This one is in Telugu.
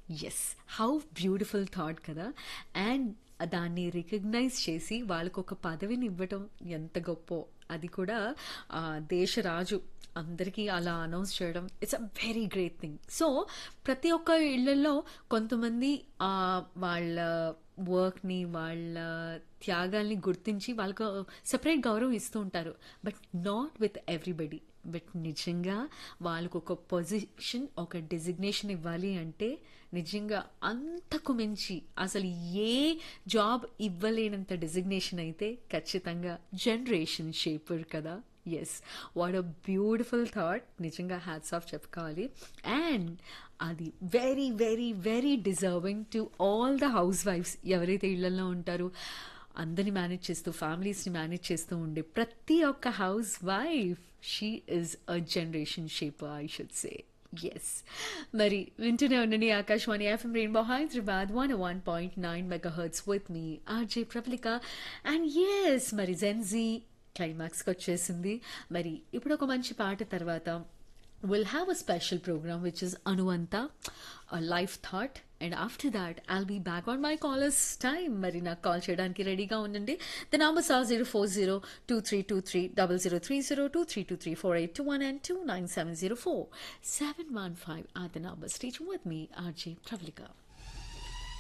ఎస్ హౌ బ్యూటిఫుల్ థాట్ కదా అండ్ దాన్ని రికగ్నైజ్ చేసి వాళ్ళకు ఒక పదవిని ఇవ్వటం ఎంత గొప్ప అది కూడా ఆ, దేశరాజు అందరికీ అలా అనౌన్స్ చేయడం it's a very great thing so ప్రతి ఒక్క ఇళ్లలో కొంతమంది ఆ, వాళ్ళ వర్క్ని వాళ్ళ త్యాగాల్ని గుర్తించి వాళ్ళకు సపరేట్ గౌరవం ఇస్తూ ఉంటారు but not with everybody but నిజంగా వాళ్ళకు ఒక పొజిషన్ ఒక డెసిగ్నేషన్ ఇవ్వాలి అంటే నిజంగా అంతకు మించి అసలు ఏ జాబ్ ఇవ్వలేనంత డెసిగ్నేషన్ అయితే ఖచ్చితంగా జనరేషన్ షేపర్ కదా yes what a beautiful thought నిజంగా హ్యాట్స్ ఆఫ్ చెప్పుకోవాలి అండ్ అది very very very deserving to all the హౌస్ వైఫ్స్ ఎవరైతే ఇళ్లలో ఉంటారో అందరిని మేనేజ్ చేస్తూ ఫ్యామిలీస్ని మేనేజ్ చేస్తూ ఉండే ప్రతి ఒక్క housewife she is a generation shaper I should say yes మరి వింటూనే ఉండండి Akashvani FM rainbow Hyderabad one one point nine megahertz with me RJ Pravalika and yes మరి జెన్జీ క్లైమాక్స్కి వచ్చేసింది మరి ఇప్పుడు ఒక మంచి పాట తర్వాత will have a special programme which is అనువంత life thought and after that I'll be back on my callers time మరి నాకు కాల్ చేయడానికి రెడీగా ఉండండి the number sir zero four zero two three two three double zero three zero two three two three four eight two one and two nine seven zero four seven one five are the number stage with me RJ Pravalika